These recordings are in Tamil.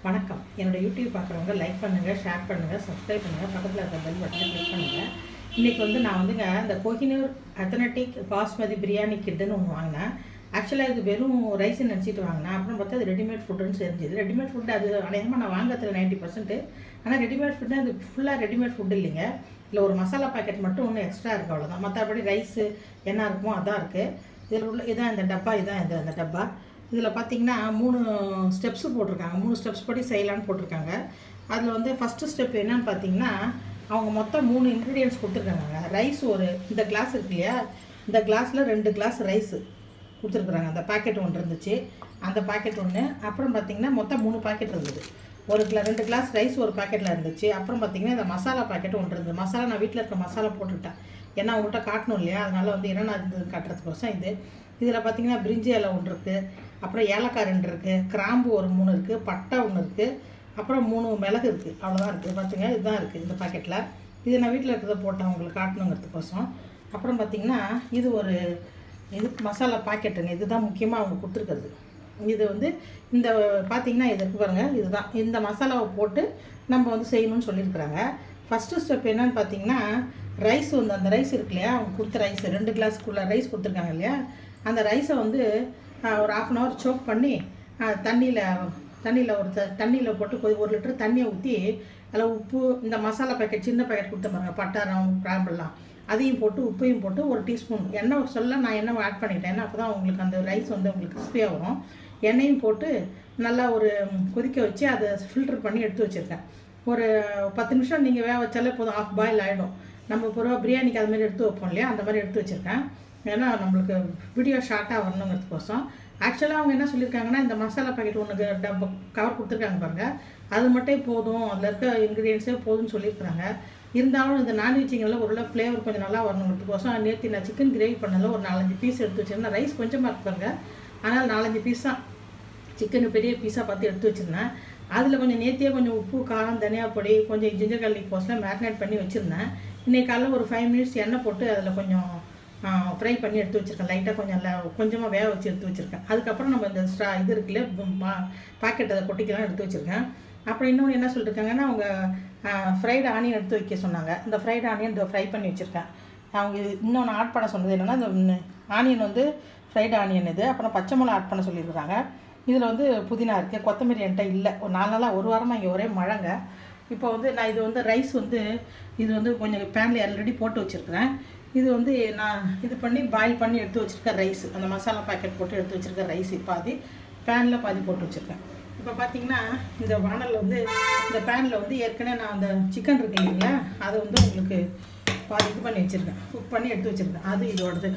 வணக்கம் என்னோட யூடியூப் பார்க்குறவங்க லைக் பண்ணுங்கள் ஷேர் பண்ணுங்கள் சப்ஸ்கிரைப் பண்ணுங்கள் பக்கத்தில் இருக்க பெல் பட்டனை கிளிக் பண்ணுங்கள் இன்றைக்கி வந்து நான் வந்துங்க இந்த கோஹினூர் அத்தனட்டிக் பாஸ்மதி பிரியாணி கிட்டுன்னு ஒன்று வாங்கினேன் ஆக்சுவலாக இது வெறும் ரைஸ் நினச்சிட்டு வாங்கினேன் அப்புறம் பார்த்தா அது ரெடிமேட் ஃபுட்டுன்னு தெரிஞ்சுது ரெடிமேட் ஃபுட் அது அநேகமாக நான் வாங்குறதுல நைன்ட்டி பர்சன்ட்டு ஆனால் ரெடிமேட் ஃபுட்டு அது ஃபுல்லாக ரெடிமேட் ஃபுட் இல்லைங்க இல்லை ஒரு மசாலா பாக்கெட் மட்டும் ஒன்று எக்ஸ்ட்ரா இருக்குது அவ்வளோதான் மற்றபடி ரைஸு என்ன இருக்குமோ அதான் இருக்குது இதில் உள்ள இதான் இந்த டப்பா இதான் இந்த இந்த டப்பா இதில் பார்த்தீங்கன்னா மூணு ஸ்டெப்ஸு போட்டிருக்காங்க மூணு ஸ்டெப்ஸ் படி செய்யலான்னு போட்டிருக்காங்க அதில் வந்து ஃபஸ்ட்டு ஸ்டெப் என்னன்னு பார்த்தீங்கன்னா அவங்க மொத்தம் மூணு இன்க்ரீடியன்ஸ் கொடுத்துருக்காங்க ரைஸ் ஒரு இந்த கிளாஸ் இருக்கு இல்லையா இந்த கிளாஸில் ரெண்டு கிளாஸ் ரைஸு கொடுத்துருக்குறாங்க அந்த பாக்கெட் ஒன்று இருந்துச்சு அந்த பாக்கெட் ஒன்று அப்புறம் பார்த்தீங்கன்னா மொத்தம் மூணு பாக்கெட் இருந்தது ஒரு கிலோ ரெண்டு கிளாஸ் ரைஸ் ஒரு பாக்கெட்டில் இருந்துச்சு அப்புறம் பார்த்தீங்கன்னா இந்த மசாலா பாக்கெட் ஒன்று இருந்தது மசாலா நான் வீட்டில் இருக்க மசாலா போட்டுக்கிட்டேன் ஏன்னா அவங்கள்ட்ட காட்டணும் இல்லையா அதனால் வந்து என்னென்ன இருந்தது காட்டுறதுக்கோசம் இது இதில் பார்த்தீங்கன்னா பிரிஞ்சி இலை ஒன்று இருக்குது அப்புறம் ஏலக்காய் ரெண்டு இருக்குது கிராம்பு ஒரு மூணு இருக்குது பட்டை ஒன்று இருக்குது அப்புறம் மூணு மிளகு இருக்குது அவ்வளோதான் இருக்குது பார்த்துங்க இதுதான் இருக்குது இந்த பாக்கெட்டில் இது நான் வீட்டில் இருக்கிறத போட்டேன் உங்களுக்கு காட்டணுங்கிறதுக்கோசம் அப்புறம் பார்த்தீங்கன்னா இது ஒரு இது மசாலா பாக்கெட்டுங்க இதுதான் முக்கியமாக அவங்க கொடுத்துருக்குறது இது வந்து இந்த பார்த்தீங்கன்னா இது இருக்கு பாருங்கள் இதுதான் இந்த மசாலாவை போட்டு நம்ம வந்து செய்யணும்னு சொல்லியிருக்கிறாங்க ஃபஸ்ட்டு ஸ்டெப் என்னன்னு பார்த்தீங்கன்னா ரைஸ் வந்து அந்த ரைஸ் இருக்கு இல்லையா அவங்க கொடுத்த ரைஸ் ரெண்டு கிளாஸ்க்குள்ள ரைஸ் கொடுத்துருக்காங்க இல்லையா அந்த ரைஸை வந்து ஆஹ், ஒரு ஆஃப் அன் ஹவர் சோக் பண்ணி தண்ணியில் தண்ணியில் ஒரு த தண்ணியில் போட்டு கொதி ஒரு லிட்டர் தண்ணியை ஊற்றி அதில் உப்பு இந்த மசாலா பேக்கெட் சின்ன பேக்கெட் கொடுத்த பாருங்க பட்டாரம் கிராம்பெல்லாம் அதையும் போட்டு உப்பையும் போட்டு ஒரு டீஸ்பூன் எண்ணெய் சொல்ல நான் எண்ணெய் ஆட் பண்ணிட்டேன் ஏன்னா அப்போ தான் உங்களுக்கு அந்த ரைஸ் வந்து உங்களுக்கு கிறிஸ்பியாக வரும் எண்ணெயும் போட்டு நல்லா ஒரு கொதிக்க வச்சு அதை ஃபில்டர் பண்ணி எடுத்து வச்சுருக்கேன் ஒரு பத்து நிமிஷம் நீங்கள் வேக வச்சாலே போதும் ஆஃப் பாயில் ஆகிடும் நம்ம பொதுவாக பிரியாணிக்கு அது மாதிரி எடுத்து வைப்போம் இல்லையா அந்த மாதிரி எடுத்து வச்சுருக்கேன் ஏன்னா நம்மளுக்கு வீடியோ ஷார்ட்டாக வரணுங்கிறதுக்கோசம் ஆக்சுவலாக அவங்க என்ன சொல்லியிருக்காங்கன்னா இந்த மசாலா பாக்கெட் ஒன்று டப்பா கவர் கொடுத்துருக்காங்க பாருங்கள் அது மட்டும் போதும் அதில் இருக்க இன்க்ரீடியன்ஸே போதும்னு சொல்லியிருக்கிறாங்க இருந்தாலும் இந்த நான்வெஜ்ஜுங்களில் ஒரு ஃப்ளேவர் கொஞ்சம் நல்லா வரணுங்கிறதுக்கோசம் நேற்று நான் சிக்கன் கிரேவி பண்ணதில் ஒரு நாலஞ்சு பீஸ் எடுத்து வச்சிருந்தேன் ரைஸ் கொஞ்சமாக இருப்பாங்க ஆனால் நாலஞ்சு பீஸ் தான் சிக்கன் பெரிய பீஸாக பார்த்து எடுத்து வச்சுருந்தேன் அதில் கொஞ்சம் நேத்தியே கொஞ்சம் உப்பு காரம் தனியா பொடி கொஞ்சம் ஜிஞ்சர் garlic போஸ்ட்லாம் மேரினேட் பண்ணி வச்சுருந்தேன் இன்னைக்கு காலைல ஒரு ஃபைவ் மினிட்ஸ் எண்ணெய் போட்டு அதில் கொஞ்சம் ஃப்ரை பண்ணி எடுத்து வச்சுருக்கேன் லைட்டாக கொஞ்சம் ல- கொஞ்சமாக வேக வச்சு எடுத்து வச்சுருக்கேன் அதுக்கப்புறம் நம்ம இந்த ஸ்ட்ரா இது இருக்குல்ல பாக்கெட் அதை கொட்டிக்கலாம் எடுத்து வச்சுருக்கேன் அப்புறம் இன்னொன்று என்ன சொல்லியிருக்காங்கன்னா அவங்க ஃப்ரைடு ஆனியன் எடுத்து வைக்க சொன்னாங்க இந்த ஃப்ரைடு ஆனியன் ஃப்ரை பண்ணி வச்சுருக்கேன் அவங்க இது இன்னொன்று ஆட் பண்ண சொன்னது என்னென்னா இந்த ஆனியன் வந்து ஃப்ரைடு ஆனியன் இது அப்புறம் பச்சை மிளகா ஆட் பண்ண சொல்லியிருக்காங்க இதில் வந்து புதினா இருக்குது கொத்தமல்லி என்கிட்ட இல்லை ஒரு நாலு நாளாக ஒரு வாரமாக இங்கே ஒரே மழைங்க இப்போ வந்து நான் இது வந்து ரைஸ் வந்து இது வந்து கொஞ்சம் பேனில் ஆல்ரெடி போட்டு வச்சுருக்கிறேன் இது வந்து நான் இது பண்ணி பாயில் பண்ணி எடுத்து வச்சுருக்க ரைஸ் அந்த மசாலா பாக்கெட் போட்டு எடுத்து வச்சுருக்க ரைஸ் பாதி பேனில் பாதி போட்டு வச்சுருக்கேன் இப்போ பார்த்தீங்கன்னா இந்த வானலில் வந்து இந்த பேனில் வந்து ஏற்கனவே நான் அந்த சிக்கன் இருக்கு இல்லைங்களா அதை வந்து உங்களுக்கு பாதி இது பண்ணி வச்சுருக்கேன் குக் பண்ணி எடுத்து வச்சுருக்கேன் அது இதோடது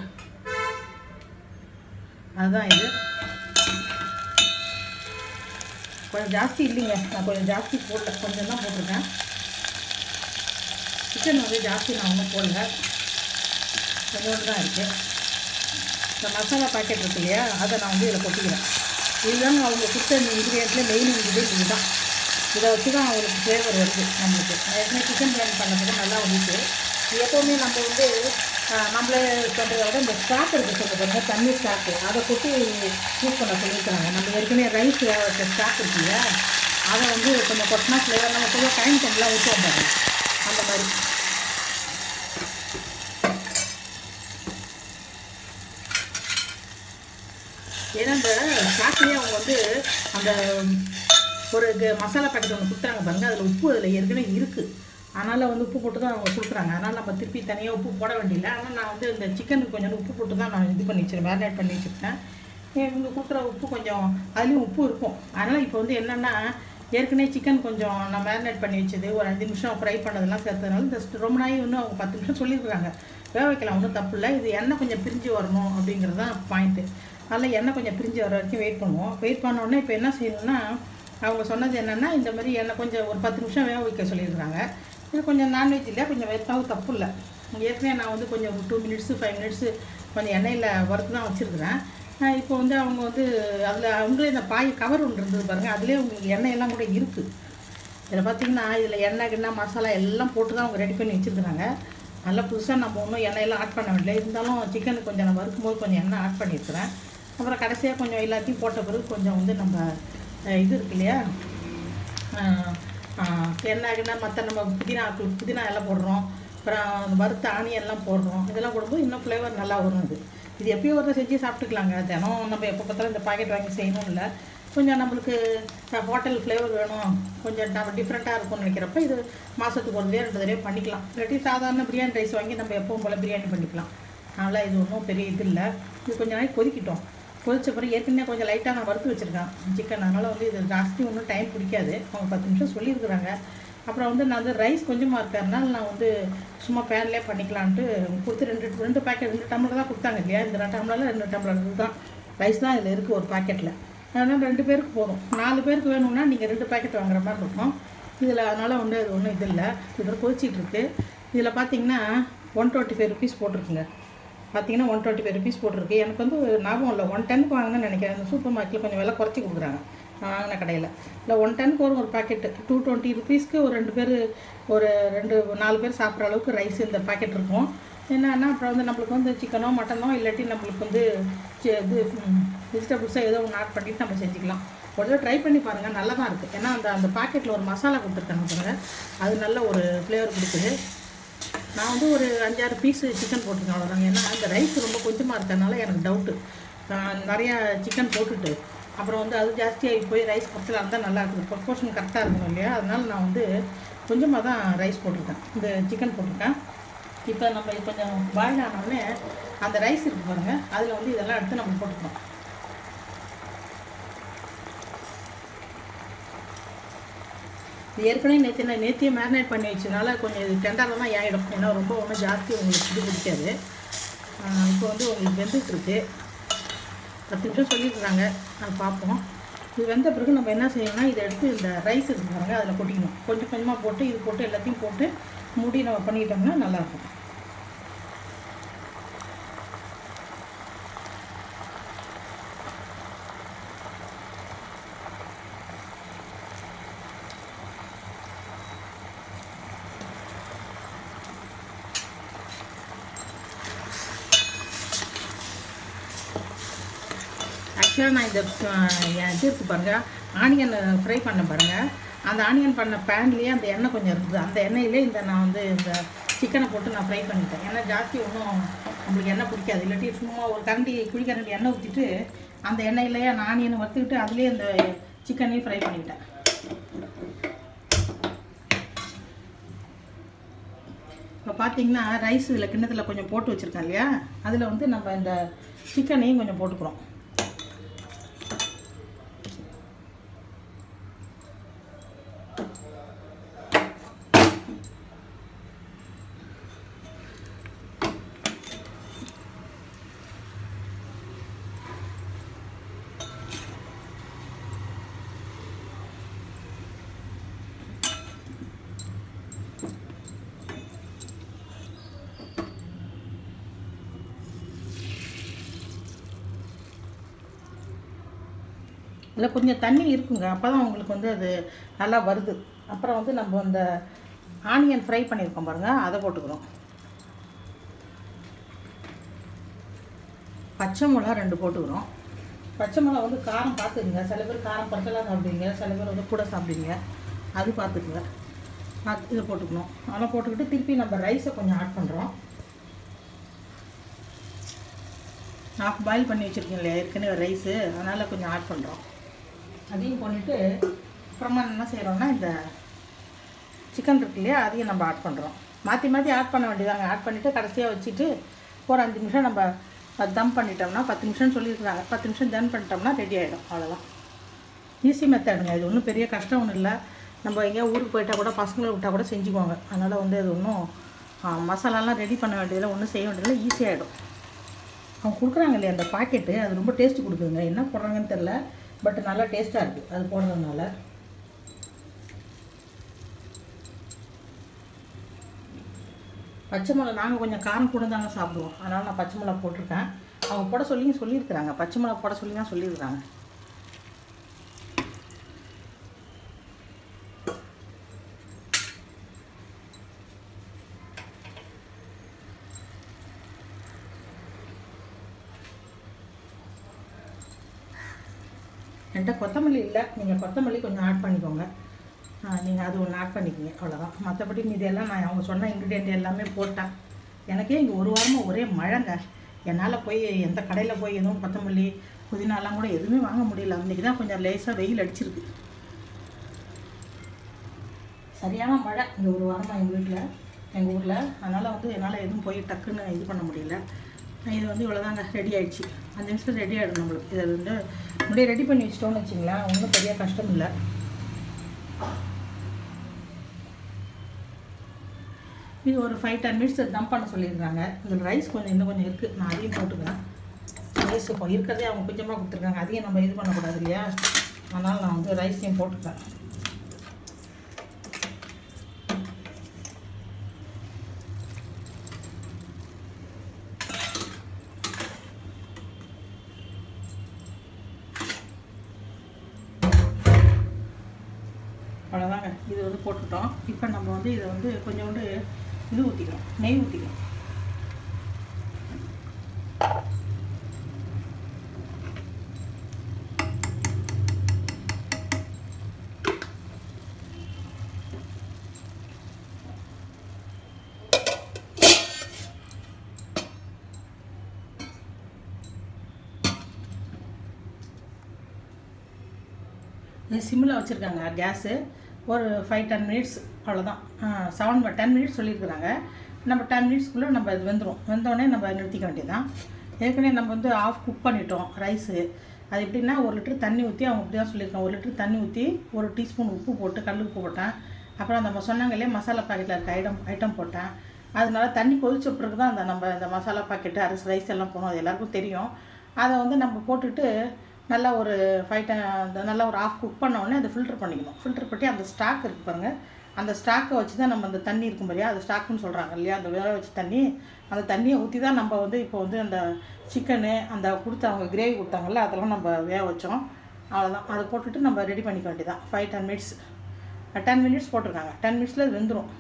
அதுதான் இது கொஞ்சம் ஜாஸ்தி இல்லைங்க நான் கொஞ்சம் ஜாஸ்தி போடல கொஞ்சம் தான் போட்டிருக்கேன் சிக்கன் வந்து ஜாஸ்தி நான் ஒன்றும் போடல கொஞ்சோண்டு தான் இருக்குது இந்த மசாலா பாக்கெட் இருக்கு இல்லையா அதை நான் வந்து இதில் கொட்டிக்கிறேன் இதுதான் அவங்க கொடுத்த இன்க்ரீடியன்ட்ல மெயின் இன்க்ரீடியன்ட் இதுதான் இதை வச்சு தான் அவங்களுக்கு ஃப்ளேவர் வருது நம்மளுக்கு நான் ஏற்கனவே சிக்கன் பிரியாணி பண்ணதுக்கு நல்லா வந்துச்சு இது எப்போவுமே நம்ம வந்து ஆஹ், நம்மளே பண்ணுறத விட இந்த ஸ்டாக் இருக்குது சொல்ல பாருங்க தண்ணி ஸ்டாக்கு அதை கொட்டி யூஸ் பண்ண சொல்லியிருக்கிறாங்க நம்ம ஏற்கனவே ரைஸ் வேக வச்ச ஸ்டாக் இருக்கு இல்லையா அதை வந்து கொஞ்சம் கொட்டினா ஃப்ளேவர் நம்ம பொதுவாக கைன் தண்ணிலாம் ஊற்றுவோம் பாருங்க அந்த மாதிரி ஏன்னா இந்த ஸ்டாக்லேயே அவங்க வந்து அந்த ஒரு க- மசாலா பாக்கெட் ஒன்று கொடுத்தாங்க பாருங்க அதில் உப்பு அதில் ஏற்கனவே இருக்குது அதனால் வந்து உப்பு போட்டு தான் அவங்க கொடுக்குறாங்க அதனால் நம்ம திருப்பி தனியாக உப்பு போட வேண்டியதில்லை ஆனால் நான் வந்து இந்த சிக்கனுக்கு கொஞ்சம் உப்பு போட்டு தான் நான் இது பண்ணி வச்சிருக்கேன் மேரினேட் பண்ணி வச்சுருக்கேன் இவங்க கொடுக்குற உப்பு கொஞ்சம் அதுலேயும் உப்பு இருக்கும் அதனால் இப்போ வந்து என்னென்னா ஏற்கனவே சிக்கன் கொஞ்சம் நான் மேரினேட் பண்ணி வச்சது ஒரு அஞ்சு நிமிஷம் ஃப்ரை பண்ணதெல்லாம் சேர்த்ததுனால இந்த st- ரொம்ப நாய் இன்னும் அவங்க பத்து நிமிஷம் சொல்லியிருக்காங்க வேக வைக்கலாம் ஒன்றும் தப்பு இல்லை இது எண்ணெய் கொஞ்சம் பிரிஞ்சு வரணும் அப்படிங்கிறது தான் பாயிண்ட்டு அதில் எண்ணெய் கொஞ்சம் பிரிஞ்சு வர வரைக்கும் வெயிட் பண்ணுவோம் வெயிட் பண்ண உடனே இப்போ என்ன செய்யணும்னா அவங்க சொன்னது என்னென்னா இந்த மாதிரி எண்ணெய் கொஞ்சம் ஒரு பத்து நிமிஷம் வேக வைக்க சொல்லியிருக்காங்க இது கொஞ்சம் நான்வெஜ் இல்லை கொஞ்சம் வைத்தாவும் தப்பு இல்லை ஏற்கனவே நான் வந்து கொஞ்சம் ஒரு டூ மினிட்ஸு ஃபைவ் மினிட்ஸு கொஞ்சம் எண்ணெயில் வறுத்து தான் வச்சுருக்கிறேன் இப்போ வந்து அவங்க வந்து அதில் அவங்களே இந்த பாய் கவர் ஒன்று இருந்தது பாருங்கள் அதுலேயே உங்களுக்கு எண்ணெயெல்லாம் கூட இருக்குது இதில் பார்த்தீங்கன்னா இதில் எண்ணெய் கிண்ணெய் மசாலா எல்லாம் போட்டு தான் அவங்க ரெடி பண்ணி வச்சுருக்குறாங்க நல்லா புதுசாக நம்ம ஒன்றும் எண்ணெயெல்லாம் ஆட் பண்ண வேண்டியது இருந்தாலும் சிக்கனுக்கு கொஞ்சம் நான் வறுக்கும்போது கொஞ்சம் எண்ணெய் ஆட் பண்ணியிருக்கிறேன் அப்புறம் கடைசியாக கொஞ்சம் எல்லாத்தையும் போட்ட பிறகு கொஞ்சம் வந்து நம்ம அஹ், இது இருக்கு இல்லையா ஆஹ், ஆஹ், என்ன ஆகுனா மற்ற நம்ம புதினா புதினா எல்லாம் போடுறோம் அப்புறம் வறுத்த ஆனியன்லாம் போடுறோம் இதெல்லாம் போடும்போது இன்னும் ஃப்ளேவர் நல்லா வரும் இது இது எப்பயும் ஒரு செஞ்சு சாப்பிட்டுக்கலாங்க தினம் நம்ம எப்போ பார்த்தாலும் இந்த பாக்கெட் வாங்கி செய்யணும் இல்லை கொஞ்சம் நம்மளுக்கு ஹோட்டல் ஃப்ளேவர் வேணும் கொஞ்சம் நம்ம டிஃப்ரெண்ட்டாக இருக்கும்னு நினைக்கிறப்ப இது மாதத்துக்கு ஒரு தடவை ரெண்டு தடவை பண்ணிக்கலாம் இல்லாட்டி சாதாரண பிரியாணி ரைஸ் வாங்கி நம்ம எப்பவும் போல் பிரியாணி பண்ணிக்கலாம் அதனால் இது ஒன்றும் பெரிய இது இல்லை இது கொஞ்ச நாளைக்கு கொதிக்கிட்டோம் கொதிச்ச பிறகு ஏற்கனவே கொஞ்சம் லைட்டாக நான் வறுத்து வச்சுருக்கேன் சிக்கன் அதனால் வந்து இது ஜாஸ்தி ஒன்றும் டைம் பிடிக்காது அவங்க பத்து நிமிஷம் சொல்லியிருக்கிறாங்க அப்புறம் வந்து நான் வந்து ரைஸ் கொஞ்சமாக இருக்கிறதுனால நான் வந்து சும்மா பேன்லேயே பண்ணிக்கலான்ட்டு கொடுத்து ரெண்டு ரெண்டு பேக்கெட் ரெண்டு டம்ளர் தான் கொடுத்தாங்க இல்லையா இந்த ரெண்டு டம்ளரில் ரெண்டு டம்ளர் தான் ரைஸ் தான் இதில் இருக்குது ஒரு பாக்கெட்டில் அதனால் ரெண்டு பேருக்கு போதும் நாலு பேருக்கு வேணும்னா நீங்கள் ரெண்டு பேக்கெட் வாங்குற மாதிரி இருக்கும் இதில் அதனால் ஒன்றும் இது ஒன்றும் இது இல்லை இதில் கொதிச்சிட்டு இருக்கு இதில் பார்த்தீங்கன்னா ஒன் டுவெண்ட்டி ஃபைவ் ருபீஸ் போட்டிருக்குங்க பார்த்தீங்கன்னா ஒன் டுவெண்ட்டி ஃபைவ் ருபீஸ் போட்டிருக்கு எனக்கு வந்து ஞாபகம் இல்லை ஒன் டென்க்கு வாங்கினேன்னு நினைக்கிறேன் இந்த சூப்பர் மார்க்கெட்டில் கொஞ்சம் விலை குறைச்சி கொடுக்குறாங்க நான் வாங்கின கடையில் இல்லை ஒன் டென்க்கு வரும் ஒரு பாக்கெட்டு டூ டுவெண்ட்டி ருபீஸ்க்கு ஒரு ரெண்டு பேர் ஒரு ரெண்டு நாலு பேர் சாப்பிட்ற அளவுக்கு ரைஸ் இந்த பாக்கெட் இருக்கும் என்னன்னா அப்புறம் வந்து நம்மளுக்கு வந்து சிக்கனோ மட்டனோ இல்லாட்டி நம்மளுக்கு வந்து சி- இது வெஜிடபிள்ஸோ ஏதோ ஒன்று ஆட் பண்ணிட்டு நம்ம செஞ்சுக்கலாம் ஒரு தடவை ட்ரை பண்ணி பாருங்கள் நல்லா தான் இருக்குது ஏன்னா அந்த அந்த பாக்கெட்டில் ஒரு மசாலா கொடுத்துருக்காங்க பாருங்கள் அது நல்ல ஒரு ஃப்ளேவர் கொடுக்குது நான் வந்து ஒரு அஞ்சாறு பீஸு சிக்கன் போட்டிருக்கேன் அவ்வளோதாங்க ஏன்னா அந்த ரைஸ் ரொம்ப கொஞ்சமாக இருக்கறனால எனக்கு டவுட்டு நிறையா சிக்கன் போட்டுட்டு அப்புறம் வந்து அது ஜாஸ்தியாகி போய் ரைஸ் பக்கத்தில் இருந்தால் நல்லா இருக்குது ப்ரொப்போர்ஷன் கரெக்டாக இருக்கணும் இல்லையா அதனால நான் வந்து கொஞ்சமாக தான் ரைஸ் போட்டிருக்கேன் இந்த சிக்கன் போட்டிருக்கேன் இப்போ நம்ம இது கொஞ்சம் பாயில் ஆனோடனே அந்த ரைஸ் இருக்கு பாருங்கள் அதில் வந்து இதெல்லாம் எடுத்து நம்ம போட்டுக்கணும் இது ஏற்கனவே நேற்று நான் நேத்தியே மேரினேட் பண்ணி வச்சதுனால கொஞ்சம் இது டெண்டராக தான் ஆகிடும் ஏன்னா ரொம்ப ஒன்றும் ஜாஸ்தி உங்களுக்கு இது பிடிக்காது ஆஹ் இப்போ வந்து உங்களுக்கு வெந்துட்டு இருக்கு பத்து நிமிஷம் சொல்லியிருக்காங்க அது பார்ப்போம் இது வெந்த பிறகு நம்ம என்ன செய்யணும்னா இதை எடுத்து இந்த ரைஸ் இருக்கு பாருங்க அதில் கொட்டிக்கணும் கொஞ்சம் கொஞ்சமாக போட்டு இது போட்டு எல்லாத்தையும் போட்டு மூடி நம்ம பண்ணிக்கிட்டோம்னா நல்லாயிருக்கும் ஆக்சுவலாக நான் இந்த அஹ், என் இது இருக்கு பாருங்க ஆனியன் ஃப்ரை பண்ண பாருங்க அந்த ஆனியன் பண்ண பேன்லேயே அந்த எண்ணெய் கொஞ்சம் இருக்குது அந்த எண்ணெயிலே இந்த நான் வந்து இந்த சிக்கனை போட்டு நான் ஃப்ரை பண்ணிட்டேன் ஏன்னா ஜாஸ்தி ஒன்றும் நம்மளுக்கு எண்ணெய் பிடிக்காது இல்லாட்டி சும்மா ஒரு கரண்டி குழிக்கரண்டி எண்ணெய் ஊற்றிட்டு அந்த எண்ணெயிலேயே அந்த ஆனியனை வறுத்துக்கிட்டு அதுலேயே இந்த சிக்கனையும் ஃப்ரை பண்ணிக்கிட்டேன் இப்போ பார்த்தீங்கன்னா ரைஸ் இதில் கிண்ணத்தில் கொஞ்சம் போட்டு வச்சுருக்கேன் இல்லையா அதில் வந்து நம்ம இந்த சிக்கனையும் கொஞ்சம் போட்டுக்கிறோம் இதில் கொஞ்சம் தண்ணி இருக்குங்க அப்போ தான் உங்களுக்கு வந்து அது நல்லா வருது அப்புறம் வந்து நம்ம அந்த ஆனியன் ஃப்ரை பண்ணியிருக்கோம் பாருங்கள் அதை போட்டுக்கிறோம் பச்சை மிளகா ரெண்டு போட்டுக்கிறோம் பச்சை மிளகா வந்து காரம் பார்த்துக்குங்க சில பேர் காரம் பச்சலாக சாப்பிடுவீங்க சில பேர் வந்து கூட சாப்பிடுவீங்க அது பார்த்துக்குங்க பார்த்து இதை போட்டுக்கணும் அதெல்லாம் போட்டுக்கிட்டு திருப்பி நம்ம ரைஸை கொஞ்சம் ஆட் பண்ணுறோம் ஹாஃப் பாயில் பண்ணி வச்சுருக்கீங்க இல்லையா ஏற்கனவே ரைஸு அதனால் கொஞ்சம் ஆட் பண்ணுறோம் அதையும் பண்ணிவிட்டு அப்புறமா என்ன செய்கிறோம்னா இந்த சிக்கன் இருக்கு இல்லையா அதையும் நம்ம ஆட் பண்ணுறோம் மாற்றி மாற்றி ஆட் பண்ண வேண்டியதாங்க ஆட் பண்ணிவிட்டு கடைசியாக வச்சுட்டு ஒரு அஞ்சு நிமிஷம் நம்ம தம் பண்ணிட்டோம்னா பத்து நிமிஷம் சொல்லியிருக்கிறாங்க பத்து நிமிஷம் தம் பண்ணிட்டோம்னா ரெடி ஆகிடும் அவ்வளோதான் ஈஸி மெத்தடுங்க இது ஒன்றும் பெரிய கஷ்டம் ஒன்றும் இல்லை நம்ம எங்கேயா ஊருக்கு போயிட்டால் கூட பசங்களை விட்டால் கூட செஞ்சுக்குவாங்க அதனால் வந்து அது ஒன்றும் மசாலாலாம் ரெடி பண்ண வேண்டியதில்லை ஒன்றும் செய்ய வேண்டியதில்லை ஈஸியாகிடும் அவங்க கொடுக்குறாங்க இல்லையா அந்த பாக்கெட்டு அது ரொம்ப டேஸ்ட் கொடுக்குதுங்க என்ன போடுறாங்கன்னு தெரில பட் நல்லா டேஸ்ட்டாக இருக்குது அது போடுறதுனால பச்சை மிளகா நாங்கள் கொஞ்சம் காரம் கூட தாங்க சாப்பிடுவோம் அதனால் நான் பச்சை மிளகா போட்டிருக்கேன் அவங்க போட சொல்லி சொல்லியிருக்கிறாங்க பச்சை மிளகா போட சொல்லி தான் சொல்லியிருக்கிறாங்க என்கிட்ட கொத்தமல்லி இல்லை நீங்கள் கொத்தமல்லி கொஞ்சம் ஆட் பண்ணிக்கோங்க நீங்கள் அது ஒன்று ஆட் பண்ணிக்கிங்க அவ்வளோதான் மற்றபடி மீதியெல்லாம் நான் அவங்க சொன்ன இன்க்ரீடியன்ட் எல்லாமே போட்டேன் எனக்கே இங்கே ஒரு வாரமாக ஒரே மழைங்க என்னால் போய் எந்த கடையில் போய் எதுவும் கொத்தமல்லி புதினாலாம் கூட எதுவுமே வாங்க முடியல அன்றைக்கி தான் கொஞ்சம் லேசாக வெயில் அடிச்சிருக்கு சரியான மழை இந்த ஒரு வாரமாக எங்கள் வீட்டில் எங்கள் ஊரில் அதனால் வந்து என்னால் எதுவும் போய் டக்குன்னு இது பண்ண முடியல இது வந்து இவ்வளோதாங்க ரெடி ஆயிடுச்சு அஞ்சு நிமிஷம் ரெடி ஆகிடும் நம்மளுக்கு இதை வந்து முன்னாடியே ரெடி பண்ணி வச்சிட்டோம்னு வச்சிங்களேன் ஒன்றும் பெரிய கஷ்டம் இல்லை இது ஒரு ஃபைவ் டென் மினிட்ஸ் டம்ப் பண்ண சொல்லியிருக்காங்க இதில் ரைஸ் கொஞ்சம் இன்னும் கொஞ்சம் இருக்குது நான் அதையும் போட்டுக்கிறேன் ரைஸ் இப்போ இருக்கிறதே அவங்க கொஞ்சமாக கொடுத்துருக்காங்க அதையும் நம்ம இது பண்ணக்கூடாது இல்லையா அதனால் நான் வந்து ரைஸையும் போட்டுக்கிறேன் அவ்வளோதாங்க இது வந்து போட்டுட்டோம் இப்போ நம்ம வந்து இதை வந்து கொஞ்சோண்டு இது ஊற்றிக்கிறோம் நெய் ஊற்றிக்கிறோம் இது சிம்மில் வச்சுருக்காங்க கேஸு ஒரு ஃபைவ் டென் மினிட்ஸ் அவ்வளோதான் செவன் டென் மினிட்ஸ் சொல்லியிருக்கிறாங்க நம்ம டென் மினிட்ஸ்க்குள்ளே நம்ம இது வெந்துடும் வெந்தோடனே நம்ம நிறுத்திக்க வேண்டியதுதான் ஏற்கனவே நம்ம வந்து ஆஃப் குக் பண்ணிட்டோம் ரைஸு அது எப்படின்னா ஒரு லிட்டர் தண்ணி ஊற்றி அவங்க அப்படி தான் சொல்லியிருக்காங்க ஒரு லிட்டர் தண்ணி ஊற்றி ஒரு டீஸ்பூன் உப்பு போட்டு கல் உப்பு போட்டேன் அப்புறம் நம்ம சொன்னாங்க இல்லையா மசாலா பாக்கெட்டில் இருக்க ஐட்டம் ஐட்டம் போட்டேன் அதனால தண்ணி கொதிச்ச பிறகு தான் அந்த நம்ம இந்த மசாலா பாக்கெட்டு அரிசி ரைஸ் எல்லாம் போகணும் அது எல்லாருக்கும் தெரியும் அதை வந்து நம்ம போட்டுட்டு நல்லா ஒரு ஃபைவ் ட நல்லா ஒரு ஆஃப் குக் பண்ண உடனே அதை ஃபில்டர் பண்ணிக்கணும் ஃபில்டர் பண்ணி அந்த ஸ்டாக் இருக்குது பாருங்கள் அந்த ஸ்டாக்கை வச்சு தான் நம்ம அந்த தண்ணி இருக்கும் இல்லையா அது ஸ்டாக்குன்னு சொல்கிறாங்க இல்லையா அந்த வேக வச்ச தண்ணி அந்த தண்ணியை ஊற்றி தான் நம்ம வந்து இப்போ வந்து அந்த சிக்கனு அந்த கொடுத்த அவங்க கிரேவி கொடுத்தாங்கல்ல அதெல்லாம் நம்ம வேக வச்சோம் அவ்வளோதான் அதை போட்டுட்டு நம்ம ரெடி பண்ணிக்க வேண்டியதான் five ten minutes ten minutes போட்டிருக்காங்க டென் மினிட்ஸில் இது வெந்துடும்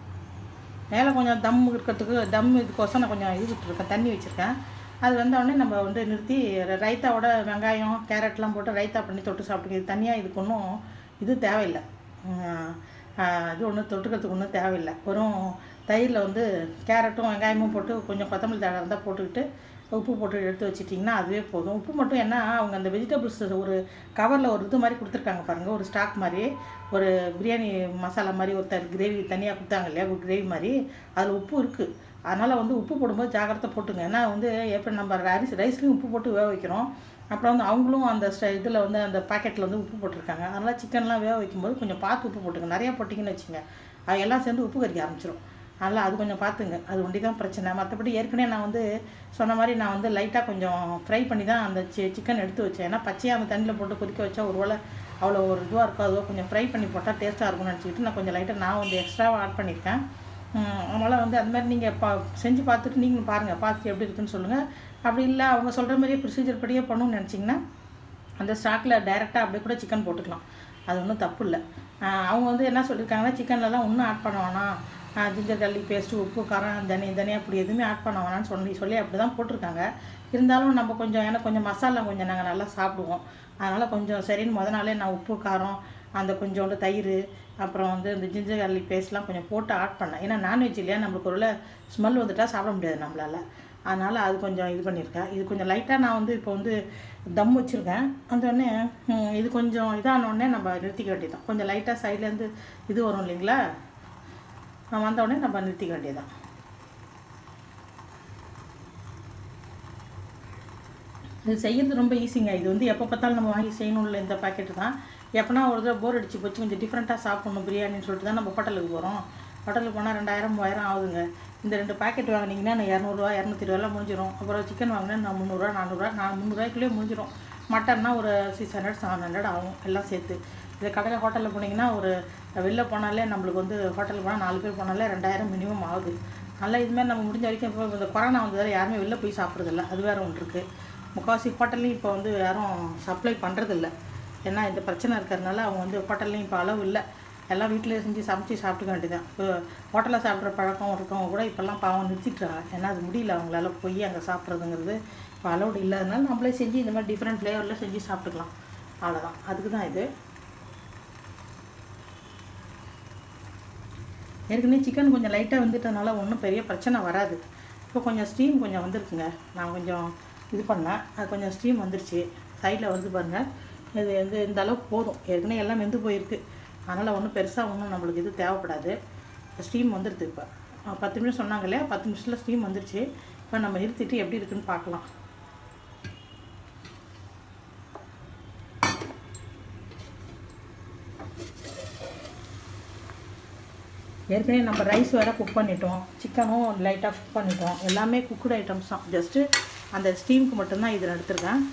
மேலே கொஞ்சம் தம் இருக்கிறதுக்கு தம் இதுக்கோசம் நான் கொஞ்சம் இது விட்டுருக்கேன் தண்ணி வச்சுருக்கேன் அது வந்த உடனே நம்ம வந்து நிறுத்தி ர- ரைத்தாவோட வெங்காயம் கேரட்லாம் போட்டு ரைத்தா பண்ணி தொட்டு சாப்பிட்டுங்க இது தனியாக இதுக்கு ஒன்றும் இது தேவையில்லை உம், ஆஹ், இது ஒன்றும் தொட்டுக்கிறதுக்கு ஒன்றும் தேவையில்லை வெறும் தயிரில் வந்து கேரட்டும் வெங்காயமும் போட்டு கொஞ்சம் கொத்தமல்லி தழை இருந்தால் போட்டுக்கிட்டு உப்பு போட்டு எடுத்து வச்சிட்டிங்கன்னா அதுவே போதும் உப்பு மட்டும் என்ன அவங்க அந்த வெஜிடபிள்ஸ் ஒரு கவரில் ஒரு இது மாதிரி கொடுத்துருக்காங்க பாருங்கள் ஒரு ஸ்டாக் மாதிரி ஒரு பிரியாணி மசாலா மாதிரி ஒரு த கிரேவி தனியாக கொடுத்தாங்க இல்லையா ஒரு கிரேவி மாதிரி அதில் உப்பு இருக்குது அதனால் வந்து உப்பு போடும்போது ஜாக்கிரதை போட்டுங்க ஏன்னா வந்து எப்படி நம்ம அரிசி ரைஸ்லேயும் உப்பு போட்டு வேக வைக்கிறோம் அப்புறம் வந்து அவங்களும் அந்த இதில் வந்து அந்த பாக்கெட்டில் வந்து உப்பு போட்டிருக்காங்க அதனால் சிக்கன்லாம் வேக வைக்கும்போது கொஞ்சம் பார்த்து உப்பு போட்டுங்க நிறையா போட்டிங்கன்னு வச்சுங்க அது எல்லாம் சேர்ந்து உப்பு கறிக்க ஆரம்பிச்சிடும் அதனால் அது கொஞ்சம் பார்த்துங்க அது ஒண்டி தான் பிரச்சனை மற்றபடி ஏற்கனவே நான் வந்து சொன்ன மாதிரி நான் வந்து லைட்டாக கொஞ்சம் ஃப்ரை பண்ணி தான் அந்த சி சிக்கன் எடுத்து வச்சேன் ஏன்னா பச்சையாக அந்த தண்ணியில் போட்டு கொதிக்க வச்சா ஒரு வேளை அவ்வளோ ஒரு இதுவாக இருக்கும் அதுவோ கொஞ்சம் ஃப்ரை பண்ணி போட்டால் டேஸ்ட்டாக இருக்கும்னு நினச்சிக்கிட்டு நான் கொஞ்சம் லைட்டாக நான் வந்து எக்ஸ்ட்ராவாக ஆட் பண்ணியிருக்கேன் உம், அதனால் வந்து அது மாதிரி நீங்கள் பா செஞ்சு பார்த்துட்டு நீங்களும் பாருங்கள் பார்த்துட்டு எப்படி இருக்குன்னு சொல்லுங்கள் அப்படி இல்லை அவங்க சொல்கிற மாதிரியே ப்ரொசீஜர் படியே பண்ணணும்னு நினச்சிங்கன்னா அந்த ஸ்டாக்கில் டைரெக்டாக அப்படியே கூட சிக்கன் போட்டுக்கலாம் அது ஒன்றும் தப்பு இல்லை அவங்க வந்து என்ன சொல்லியிருக்காங்கன்னா சிக்கன்லலாம் ஒன்றும் ஆட் பண்ண வேணாம் ஜிஞ்சர் garlic பேஸ்ட்டு உப்பு காரம் தனி தனியாக அப்படி எதுவுமே ஆட் பண்ண வேணாம்னு சொல்லி சொல்லி அப்படி தான் போட்டிருக்காங்க இருந்தாலும் நம்ம கொஞ்சம் ஏன்னா கொஞ்சம் மசாலா கொஞ்சம் நாங்கள் நல்லா சாப்பிடுவோம் அதனால் கொஞ்சம் சரின்னு முத நாளே நான் உப்பு காரம் அந்த கொஞ்சோண்டு தயிர் அப்புறம் வந்து இந்த ஜிஞ்சர் garlic பேஸ்ட்லாம் கொஞ்சம் போட்டு ஆட் பண்ணேன் ஏன்னா நான்வெஜ் இல்லையா நம்மளுக்கு ஒரு ஸ்மெல் வந்துட்டா சாப்பிட முடியாது நம்மளால அதனால் அது கொஞ்சம் இது பண்ணியிருக்கேன் இது கொஞ்சம் லைட்டாக நான் வந்து இப்போ வந்து தம் வச்சுருக்கேன் அந்த உடனே ம், இது கொஞ்சம் இதான உடனே நம்ம நிறுத்திக்க வேண்டியதுதான் கொஞ்சம் லைட்டாக சைட்லேருந்து இது வரும் இல்லைங்களா நான் வந்த உடனே நம்ம நிறுத்திக்க வேண்டியதுதான் இது செய்யறது ரொம்ப ஈஸிங்க இது வந்து எப்போ பார்த்தாலும் நம்ம வாங்கி செய்யணும்ல இந்த பாக்கெட்டு தான் எப்போனா ஒரு தடவை போர் அடிச்சு போச்சு கொஞ்சம் டிஃப்ரெண்ட்டாக சாப்பிடணும் பிரியாணின்னு சொல்லிட்டு தான் நம்ம ஹோட்டலுக்கு போகிறோம் ஹோட்டலுக்கு போனால் ரெண்டாயிரம் மூவாயிரம் ஆகுதுங்க இந்த ரெண்டு பாக்கெட் வாங்கினீங்கன்னா நான் இரநூறுவா இரநூத்தி இருபதுலாம் முடிஞ்சிடும் அப்புறம் சிக்கன் வாங்கினா நான் முந்நூறுரூவா நானூறுரூவா நான் முந்நூறுரூவாய்க்குள்ளேயே முடிஞ்சிடும் மட்டன்னா ஒரு சிக்ஸ் ஹண்ட்ரட் செவன் ஹண்ட்ரட் ஆகும் எல்லாம் சேர்த்து இது கடையில் ஹோட்டலில் போனீங்கன்னா ஒரு வெளில போனாலே நம்மளுக்கு வந்து ஹோட்டலுக்கு போனால் நாலு பேர் போனாலே ரெண்டாயிரம் மினிமம் ஆகுது நல்லா இதுமாதிரி நம்ம முடிஞ்ச வரைக்கும் இப்போ இந்த கொரோனா வந்ததால் யாருமே வெளில போய் சாப்பிட்றதில்ல அது வேறு ஒன்று இருக்குது முக்கால்வாசி ஹோட்டல்லையும் இப்போ வந்து யாரும் சப்ளை பண்ணுறதில்ல ஏன்னா இந்த பிரச்சனை இருக்கிறதுனால அவங்க வந்து ஹோட்டல்லையும் இப்போ அளவு இல்லை எல்லாம் வீட்டிலே செஞ்சு சமைச்சு சாப்பிட்டுக்க வேண்டியதான் இப்போ ஹோட்டலில் சாப்பிட்ற பழக்கம் இருக்கவங்க கூட இப்போல்லாம் பாவம் நிறுத்திட்டுறாங்க ஏன்னா அது முடியல அவங்களால போய் அங்கே சாப்பிட்றதுங்கிறது இப்போ அலௌடு இல்லாதனால நம்மளே செஞ்சு இந்த மாதிரி டிஃப்ரெண்ட் ஃப்ளேவரில் செஞ்சு சாப்பிட்டுக்கலாம் அவ்வளோதான் அதுக்கு தான் இது ஏற்கனவே சிக்கன் கொஞ்சம் லைட்டாக வந்துட்டதுனால ஒன்றும் பெரிய பிரச்சனை வராது இப்போ கொஞ்சம் ஸ்டீம் கொஞ்சம் வந்திருக்குங்க நான் கொஞ்சம் இது பண்ணேன் அது கொஞ்சம் ஸ்டீம் வந்துருச்சு சைடில் வருது பாருங்கள் இது வந்து இந்த அளவுக்கு போதும் ஏற்கனவே எல்லாம் வெந்து போயிருக்கு அதனால் ஒன்றும் பெருசாக ஒன்றும் நம்மளுக்கு இது தேவைப்படாது ஸ்டீம் வந்துடுது இப்போ அஹ் பத்து நிமிஷம் சொன்னாங்க இல்லையா பத்து நிமிஷத்தில் ஸ்டீம் வந்துருச்சு இப்போ நம்ம நிறுத்திட்டு எப்படி இருக்குன்னு பார்க்கலாம் ஏற்கனவே நம்ம ரைஸ் வேறு குக் பண்ணிட்டோம் சிக்கனும் லைட்டாக குக் பண்ணிட்டோம் எல்லாமே குக்குடு ஐட்டம்ஸ் தான் ஜஸ்ட்டு அந்த ஸ்டீமுக்கு மட்டும்தான் இதில் எடுத்துருக்கேன்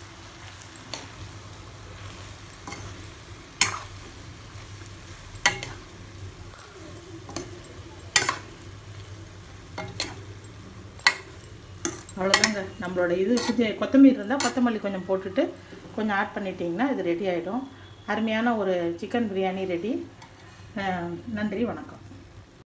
அவ்வளோதாங்க நம்மளோட இது சுத்தி கொத்தமல்லி இருந்தால் கொத்தமல்லி கொஞ்சம் போட்டுட்டு கொஞ்சம் ஆட் பண்ணிட்டீங்கன்னா இது ரெடி ஆகிடும் அருமையான ஒரு சிக்கன் பிரியாணி ரெடி நன்றி வணக்கம்